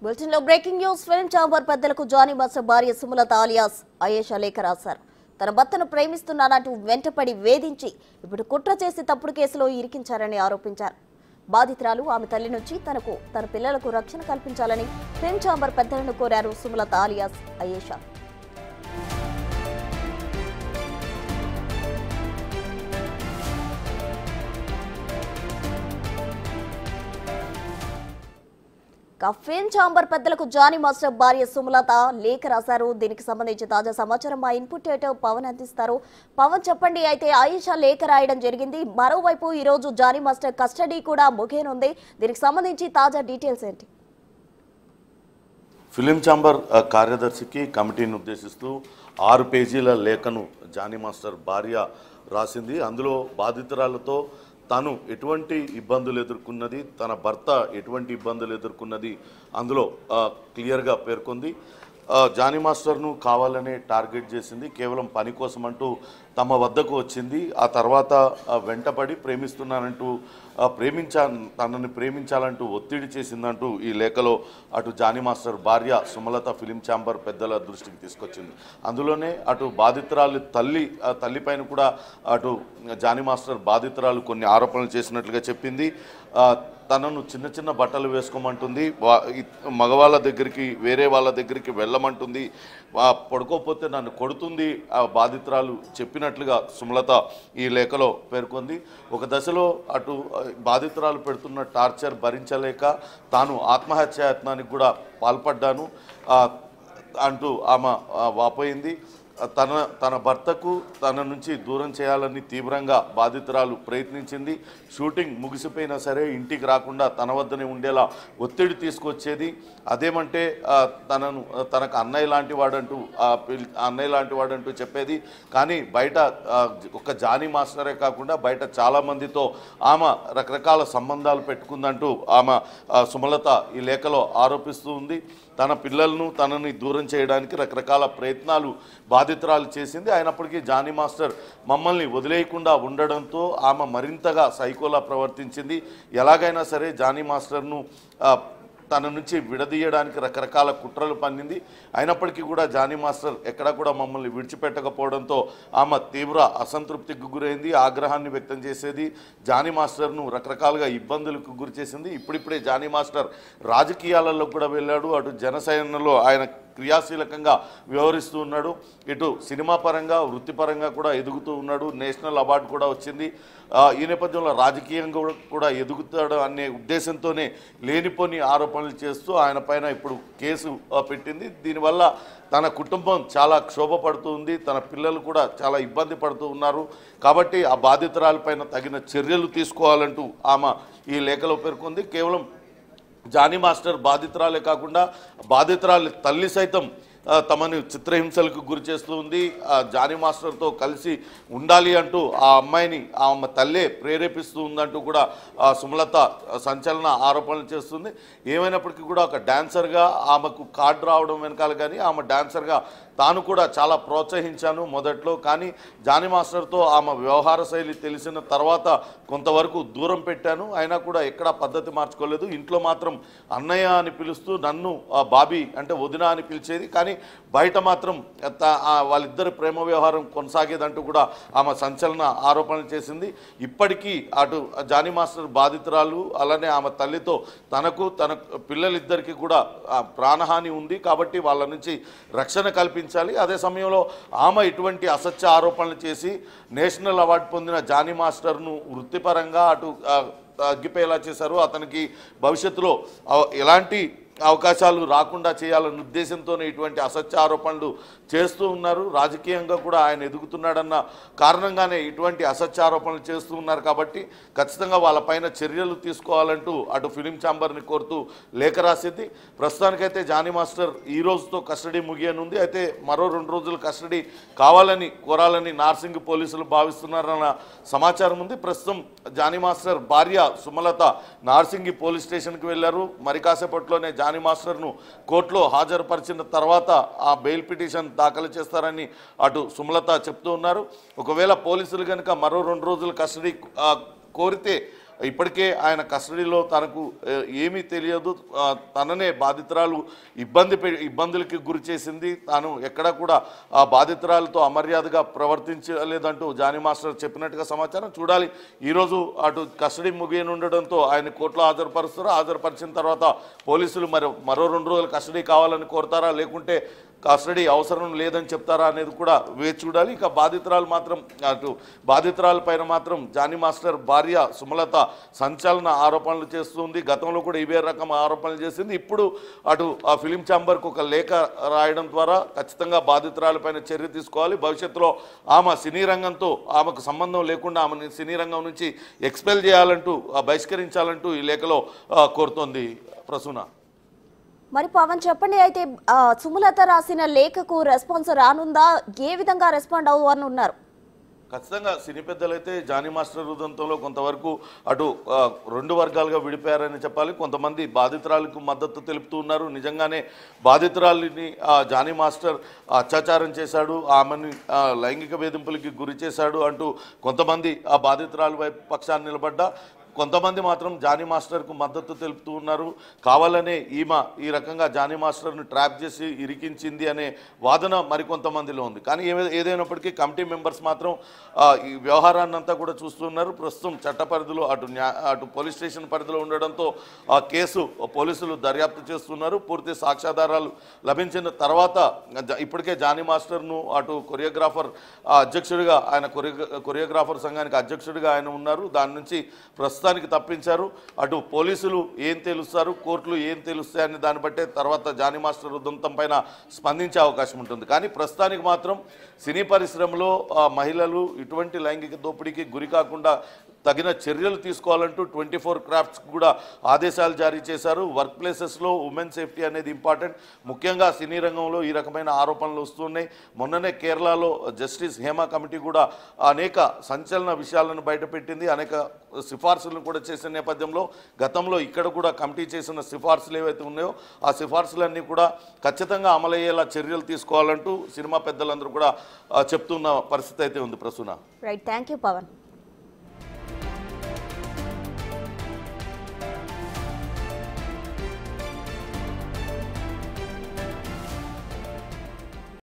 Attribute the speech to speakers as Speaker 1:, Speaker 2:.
Speaker 1: bulletin లో breaking news film chamber పెద్దలకు Jani master భార్య సుమలత ఆలియాస్ అయేషా లేఖ రాశారు తన భర్తను ప్రేమిస్తున్నానంటూ వెంటపడి వేధించి ఇప్పుడు కుట్ర చేసి తప్పుడు కేసులో ఇరికించారని ఆరోపించారు బాధితురాలు ఆమె తల్లి నుంచి తనకు తన పిల్లలకు రక్షణ కల్పించాలని ఫిల్మ్ ఛాంబర్ పెద్దలను కోరారు సుమలత ఆలియాస్ అయేషా ఇక ఫిల్మ్ ఛాంబర్ పెద్దలకు జానీ మాస్టర్ భార్య సుమలత లేఖ రాశారు దీనికి సంబంధించి తాజా సమాచారం మా ఇన్పుట్ ఎడిటర్ పవన్ అందిస్తారు పవన్ చెప్పండి అయితే ఆయిషా లేఖ రాయడం జరిగింది మరోవైపు ఈ రోజు జానీ మాస్టర్ కస్టడీ కూడా ముగియనుంది దీనికి సంబంధించి తాజా డీటెయిల్స్ ఏంటి
Speaker 2: ఫిలిం ఛాంబర్ ఆ, కార్యదర్శికి కమిటీని ఉద్దేశిస్తూ ఆరు పేజీల లేఖను జానీ మాస్టర్ భార్య రాసింది అందులో బాధితురాలతో తను ఎటువంటి ఇబ్బందులు ఎదుర్కొన్నది తన భర్త ఎటువంటి ఇబ్బందులు ఎదుర్కొన్నది అందులో ఆ, క్లియర్గా పేర్కొంది ఆ, జానీ మాస్టర్ను కావాలనే టార్గెట్ చేసింది కేవలం పని కోసం అంటూ తమ వద్దకు వచ్చింది ఆ తర్వాత ఆ, వెంటపడి ప్రేమిస్తున్నానంటూ ఆ, ప్రేమించా తనని ప్రేమించాలంటూ ఒత్తిడి చేసిందంటూ ఈ లేఖలో అటు జానీ మాస్టర్ భార్య సుమలత ఫిలిం ఛాంబర్ పెద్దల దృష్టికి తీసుకొచ్చింది అందులోనే అటు బాధితురాలు తల్లి ఆ తల్లిపైన కూడా అటు జానీ మాస్టర్ బాధితురాలు కొన్ని ఆరోపణలు చేసినట్లుగా చెప్పింది ఆ, తనను చిన్న చిన్న బట్టలు వేసుకోమంటుంది వా- ఈ మగవాళ్ళ దగ్గరికి వేరే వాళ్ళ దగ్గరికి వెళ్ళమంటుంది వా- పడుకోకపోతే నన్ను కొడుతుంది ఆ బాధితురాలు చెప్పినట్లుగా సుమలత ఈ లేఖలో పేర్కొంది ఒక దశలో అటు ఆ, బాధితురాలు పెడుతున్న టార్చర్ భరించలేక తాను ఆత్మహత్యాయత్నానికి కూడా పాల్పడ్డాను ఆ, అంటూ ఆమె ఆ, వాపోయింది తన తన భర్తకు తన నుంచి దూరం చేయాలని తీవ్రంగా బాధితురాలు ప్రయత్నించింది షూటింగ్ ముగిసిపోయినా సరే ఇంటికి రాకుండా తన వద్దనే ఉండేలా ఒత్తిడి తీసుకొచ్చేది అదేమంటే ఆ, తనను తనకు అన్నయ్య లాంటి వాడంటూ ఆ, పిల్- అన్నయ్య లాంటి వాడంటూ చెప్పేది కానీ బయట ఆ, ఒక జానీ మాస్టరే కాకుండా బయట చాలామందితో ఆమె రకరకాల సంబంధాలు పెట్టుకుందంటూ ఆమె ఆ, సుమలత ఈ లేఖలో ఆరోపిస్తూ ఉంది తన పిల్లలను తనని దూరం చేయడానికి రకరకాల ప్రయత్నాలు బాధితురాలు చేసింది అయినప్పటికీ జానీ మాస్టర్ మమ్మల్ని వదిలేయకుండా ఉండడంతో ఆమె మరింతగా సైకోలా ప్రవర్తించింది ఎలాగైనా సరే జానీ మాస్టర్ను ఆ, తన నుంచి విడదీయడానికి రకరకాల కుట్రలు పన్నింది అయినప్పటికీ కూడా జానీ మాస్టర్ ఎక్కడా కూడా మమ్మల్ని విడిచిపెట్టకపోవడంతో ఆమె తీవ్ర అసంతృప్తికి గురైంది ఆగ్రహాన్ని వ్యక్తం చేసేది జానీ మాస్టర్ను రకరకాలుగా ఇబ్బందులకు గురి చేసింది ఇప్పుడిప్పుడే జానీ మాస్టర్ రాజకీయాలలో కూడా వెళ్ళాడు అటు జనసేనలో ఆయన క్రియాశీలకంగా వ్యవహరిస్తూ ఉన్నాడు ఇటు సినిమా పరంగా వృత్తిపరంగా కూడా ఎదుగుతూ ఉన్నాడు నేషనల్ అవార్డు కూడా వచ్చింది ఆ, ఈ నేపథ్యంలో రాజకీయంగా కూడా- కూడా ఎదుగుతాడు అనే ఉద్దేశంతోనే లేనిపోని ఆరోపణలు చేస్తూ ఆయన పైన ఇప్పుడు కేసు ఆ, పెట్టింది దీనివల్ల తన కుటుంబం చాలా క్షోభపడుతూ ఉంది తన పిల్లలు కూడా చాలా ఇబ్బంది పడుతూ ఉన్నారు కాబట్టి ఆ బాధితురాలపైన తగిన చర్యలు తీసుకోవాలంటూ ఆమె ఈ లేఖలో పేర్కొంది కేవలం జానీ మాస్టర్ బాధితురాలే కాకుండా బాధితురాలి తల్లి సైతం ఆ, తమని చిత్రహింసలకు గురి చేస్తూ ఉంది ఆ జానీ మాస్టర్తో కలిసి ఉండాలి అంటూ ఆ అమ్మాయిని ఆ అమ్మ తల్లే ప్రేరేపిస్తూ ఉందంటూ కూడా ఆ సుమలత సంచలన ఆరోపణలు చేస్తుంది ఏమైనప్పటికీ కూడా ఒక డాన్సర్గా ఆమెకు కార్డు రావడం వెనకాల కానీ ఆమె డాన్సర్గా తాను కూడా చాలా ప్రోత్సహించాను మొదట్లో కానీ జానీ మాస్టర్తో ఆమె వ్యవహార శైలి తెలిసిన తర్వాత కొంతవరకు దూరం పెట్టాను అయినా కూడా ఎక్కడా పద్ధతి మార్చుకోలేదు ఇంట్లో మాత్రం అన్నయ్య అని పిలుస్తూ నన్ను ఆ, బాబీ అంటే వదిన అని పిలిచేది కానీ బయట మాత్రం త- ఆ, వాళ్ళిద్దరి ప్రేమ వ్యవహారం కొనసాగేదంటూ కూడా ఆమె సంచలన ఆరోపణలు చేసింది ఇప్పటికీ అటు జానీ మాస్టర్ బాధితురాలు అలానే ఆమె తల్లితో తనకు తన పిల్లలిద్దరికీ కూడా ఆ, ప్రాణహాని ఉంది కాబట్టి వాళ్ళ నుంచి రక్షణ కల్పించాలి అదే సమయంలో ఆమె ఇటువంటి అసత్య ఆరోపణలు చేసి నేషనల్ అవార్డు పొందిన జానీ మాస్టర్ను వృత్తిపరంగా అటు ఆ, తగ్గిపోయేలా చేశారు అతనికి భవిష్యత్తులో ఆ, ఎలాంటి అవకాశాలు రాకుండా చేయాలన్న ఉద్దేశంతోనే ఇటువంటి అసత్య ఆరోపణలు చేస్తూ ఉన్నారు రాజకీయంగా కూడా ఆయన ఎదుగుతున్నాడన్న కారణంగానే ఇటువంటి అసత్య ఆరోపణలు చేస్తూ ఉన్నారు కాబట్టి ఖచ్చితంగా వాళ్ళపైన చర్యలు తీసుకోవాలంటూ అటు ఫిలిం ఛాంబర్ని కోరుతూ లేఖ రాసింది ప్రస్తుతానికైతే జానీ మాస్టర్ ఈ రోజుతో కస్టడీ ముగియనుంది అయితే మరో రెండు రోజులు కస్టడీ కావాలని కోరాలని నార్సింగ్ పోలీసులు భావిస్తున్నారన్న సమాచారం ఉంది ప్రస్తుతం జానీ మాస్టర్ భార్య సుమలత నార్సింగి పోలీస్ స్టేషన్కి వెళ్ళారు మరి కాసేపట్లోనే జానీ మాస్టర్ను కోర్టులో హాజరుపరిచిన తర్వాత ఆ బెయిల్ పిటిషన్ దాఖలు చేస్తారని అటు సుమలత చెప్తూ ఉన్నారు ఒకవేళ పోలీసులు కనుక మరో రెండు రోజులు కస్టడీ ఆ, కోరితే ఇప్పటికే ఆయన కస్టడీలో తనకు ఏ, ఏమీ తెలియదు ఆ, తననే బాధితురాలు ఇబ్బంది పె- ఇబ్బందులకి గురి చేసింది తాను ఎక్కడా కూడా ఆ బాధితురాలతో అమర్యాదగా ప్రవర్తించలేదంటూ జానీ మాస్టర్ చెప్పినట్టుగా సమాచారం చూడాలి ఈరోజు అటు కస్టడీ ముగియనుండడంతో ఆయన కోర్టులో హాజరుపరుస్తారు హాజరుపరిచిన తర్వాత పోలీసులు మరి మరో రెండు రోజులు కస్టడీ కావాలని కోరుతారా లేకుంటే కస్టడీ అవసరం లేదని చెప్తారా అనేది కూడా వేచి చూడాలి ఇక బాధితురాలు మాత్రం అటు బాధితురాల పైన మాత్రం జానీ మాస్టర్ భార్య సుమలత సంచలన ఆరోపణలు చేస్తుంది గతంలో కూడా ఇవే రకం ఆరోపణలు చేసింది ఇప్పుడు అటు ఆ ఫిలిం ఛాంబర్కు ఒక లేఖ రాయడం ద్వారా ఖచ్చితంగా బాధితురాలపైన చర్య తీసుకోవాలి భవిష్యత్తులో ఆమె సినీ రంగంతో ఆమెకు సంబంధం లేకుండా ఆమెను సినీ రంగం నుంచి ఎక్స్పెల్ చేయాలంటూ ఆ, బహిష్కరించాలంటూ ఈ లేఖలో ఆ, కోరుతోంది ప్రసూన
Speaker 1: మరి పవన్ చెప్పండి అయితే ఆ, సుమలత రాసిన లేఖకు రెస్పాన్స్ రానుందా ఏ విధంగా రెస్పాండ్ అవ్వని ఉన్నారు
Speaker 2: ఖచ్చితంగా సినీ పెద్దలైతే జానీ మాస్టర్ ఉదంతంలో కొంతవరకు అటు ఆ, రెండు వర్గాలుగా విడిపోయారని చెప్పాలి కొంతమంది బాధితురాలకు మద్దతు తెలుపుతూ ఉన్నారు నిజంగానే బాధితురాలిని ఆ, జానీ మాస్టర్ అత్యాచారం చేశాడు ఆమెని ఆ, లైంగిక వేధింపులకి గురి చేశాడు అంటూ కొంతమంది ఆ బాధితురాలు వైపు పక్షాన్ని నిలబడ్డా కొంతమంది మాత్రం జానీ మాస్టర్కు మద్దతు తెలుపుతూ ఉన్నారు కావాలనే ఈమె ఈ రకంగా జానీ మాస్టర్ను ట్రాప్ చేసి ఇరికించింది అనే వాదన మరికొంతమందిలో ఉంది కానీ ఏమే- ఏదైనప్పటికీ కమిటీ మెంబర్స్ మాత్రం ఆ, ఈ వ్యవహారాన్ని అంతా కూడా చూస్తున్నారు ప్రస్తుతం చట్ట పరిధిలో అటు న్యా అటు పోలీస్ స్టేషన్ పరిధిలో ఉండడంతో ఆ కేసు పోలీసులు దర్యాప్తు చేస్తున్నారు పూర్తి సాక్ష్యాధారాలు లభించిన తర్వాత జ- ఇప్పటికే జానీ మాస్టర్ను అటు కొరియోగ్రాఫర్ ఆ, అధ్యక్షుడిగా ఆయన కొరియో కొరియోగ్రాఫర్ సంఘానికి అధ్యక్షుడిగా ఆయన ఉన్నారు దాని నుంచి ప్రస్తుతానికి తప్పించారు అటు పోలీసులు ఏం తెలుస్తారు కోర్టులు ఏం తెలుస్తాయని దాన్ని బట్టే తర్వాత జానీ మాస్టర్ ఉదంతం పైన స్పందించే అవకాశం ఉంటుంది కానీ ప్రస్తుతానికి మాత్రం సినీ పరిశ్రమలో ఆ, మహిళలు ఇటువంటి లైంగిక దోపిడీకి గురి కాకుండా తగిన చర్యలు తీసుకోవాలంటూ ట్వంటీ ఫోర్ క్రాఫ్ట్స్ కూడా ఆదేశాలు జారీ చేశారు వర్క్ ప్లేసెస్లో ఉమెన్ సేఫ్టీ అనేది ఇంపార్టెంట్ ముఖ్యంగా సినీ రంగంలో ఈ రకమైన ఆరోపణలు వస్తున్నాయి మొన్ననే కేరళలో జస్టిస్ హేమా కమిటీ కూడా అనేక సంచలన విషయాలను బయటపెట్టింది అనేక సిఫార్సులను కూడా చేసిన నేపథ్యంలో గతంలో ఇక్కడ కూడా కమిటీ చేసిన సిఫార్సులు ఏవైతే ఉన్నాయో ఆ సిఫార్సులన్నీ కూడా ఖచ్చితంగా అమలయ్యేలా చర్యలు తీసుకోవాలంటూ సినిమా పెద్దలందరూ కూడా ఆ, చెప్తున్న పరిస్థితి అయితే ఉంది Prasuna
Speaker 1: right thank you Pawan